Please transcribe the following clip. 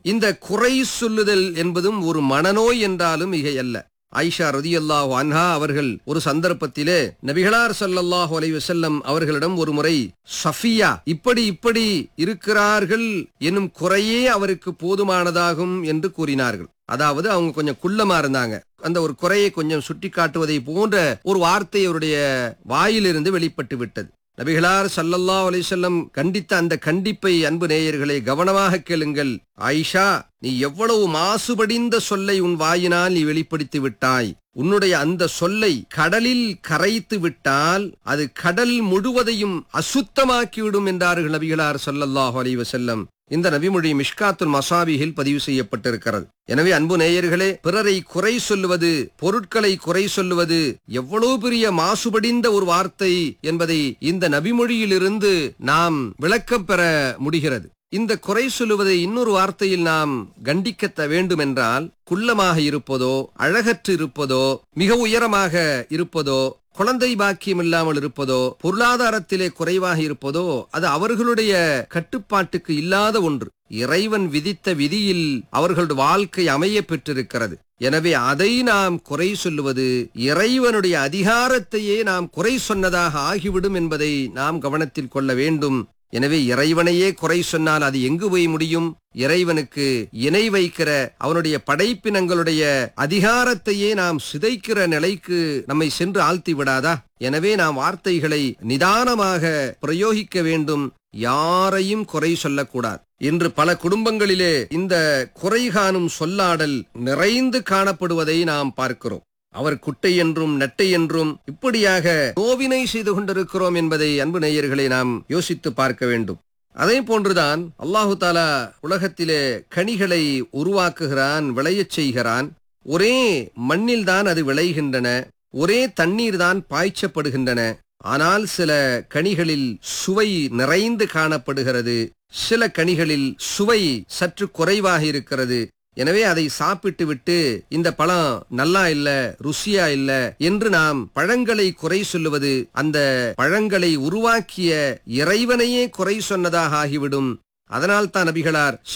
இந்த குறை சொல்லுதல் என்பதும் ஒரு மனநோய் என்றாலும் மிகையல்ல ஆயிஷா ரதியல்லாஹு அன்ஹா அவர்கள் ஒரு சந்தர்ப்பத்திலே நபிகளார் ஸல்லல்லாஹு அலைஹி வஸல்லம் அவர்களிடம் ஒரு முறை சஃபியா இப்படி இப்படி இருக்கிறார்கள் எனும் குறையே அவருக்கு போதுமானதாகும் என்று கூறினார்கள் அதாவது அவங்க கொஞ்சம் குள்ளமா இருந்தாங்க அந்த ஒரு குறையை கொஞ்சம் சுட்டி காட்டுவதை போன்ற ஒரு வார்த்தை அவருடைய வாயிலிருந்து வெளிப்பட்டு விட்டது நபிகளார் ஸல்லல்லாஹு அலைஹி வஸல்லம் கண்டித்த அந்த கண்டிப்பை அன்பு நேயர்களை கவனமாக கேளுங்கள் ஆயிஷா நீ எவ்வளவு மாசுபடிந்த சொல்லை உன் வாயினால் நீ வெளிப்படுத்தி விட்டாய் உன்னுடைய அந்த சொல்லை கடலில் கரைத்து விட்டால் அது கடல் முழுவதையும் அசுத்தமாக்கிவிடும் என்றார்கள் நபிகளார் ஸல்லல்லாஹு அலைஹி வஸல்லம் இந்த நபிமொழி மிஷ்காத்துல் மசாபியில் பதிவு செய்யப்பட்டிருக்கிறது எனவே அன்பு நேயர்களே பிறரை குறை சொல்லுவது பொருட்களை குறை சொல்லுவது எவ்வளவு பெரிய மாசுபடிந்த ஒரு வார்த்தை என்பதை இந்த நபிமொழியிலிருந்து நாம் விளக்கம் பெற முடிகிறது இந்த குறை சொல்லுவதை இன்னொரு வார்த்தையில் நாம் கண்டிக்கத்த வேண்டும் என்றால் குள்ளமாக இருப்பதோ அழகற்று இருப்பதோ மிக உயரமாக இருப்பதோ குழந்தை பாக்கியம் இல்லாமல் இருப்பதோ பொருளாதாரத்திலே குறைவாக இருப்பதோ அது அவர்களுடைய கட்டுப்பாட்டுக்கு இல்லாத ஒன்று இறைவன் விதித்த விதியில் அவர்களுடைய வாழ்க்கை அமைய பெற்றிருக்கிறது எனவே அதை நாம் குறை சொல்லுவது இறைவனுடைய அதிகாரத்தையே நாம் குறை சொன்னதாக ஆகிவிடும் என்பதை நாம் கவனத்தில் கொள்ள வேண்டும் எனவே இறைவனையே குறை சொன்னால் அது எங்கு போய் முடியும் இறைவனுக்கு இணை வைக்கிற அவனுடைய படைப்பினங்களுடைய அதிகாரத்தையே நாம் சிதைக்கிற நிலைக்கு நம்மை சென்று ஆழ்த்தி விடாதா எனவே நாம் வார்த்தைகளை நிதானமாக பிரயோகிக்க வேண்டும் யாரையும் குறை சொல்லக்கூடாது இன்று பல குடும்பங்களிலே இந்த குறை காணும் சொல்லாடல் நிறைந்து காணப்படுவதை நாம் பார்க்கிறோம் அவர் குட்டை என்றும் நெட்டை என்றும் இப்படியாக நோவினை செய்து கொண்டிருக்கிறோம் என்பதை அன்பு நேயர்களை நாம் யோசித்து பார்க்க வேண்டும் அதே போன்றுதான் அல்லாஹு தாலா உலகத்திலே கனிகளை உருவாக்குகிறான் விளையச் செய்கிறான் ஒரே மண்ணில் தான் அது விளைகின்றன ஒரே தண்ணீர் தான் பாய்ச்சப்படுகின்றன ஆனால் சில கனிகளில் சுவை நிறைந்து காணப்படுகிறது சில கனிகளில் சுவை சற்று குறைவாக இருக்கிறது எனவே அதை சாப்பிட்டு விட்டு இந்த பழம் நல்லா இல்ல ருசியா இல்ல என்று நாம் பழங்களை குறை சொல்லுவது அந்த பழங்களை உருவாக்கிய இறைவனையே குறை சொன்னதாக ஆகிவிடும் அதனால் தான் நபிகளார்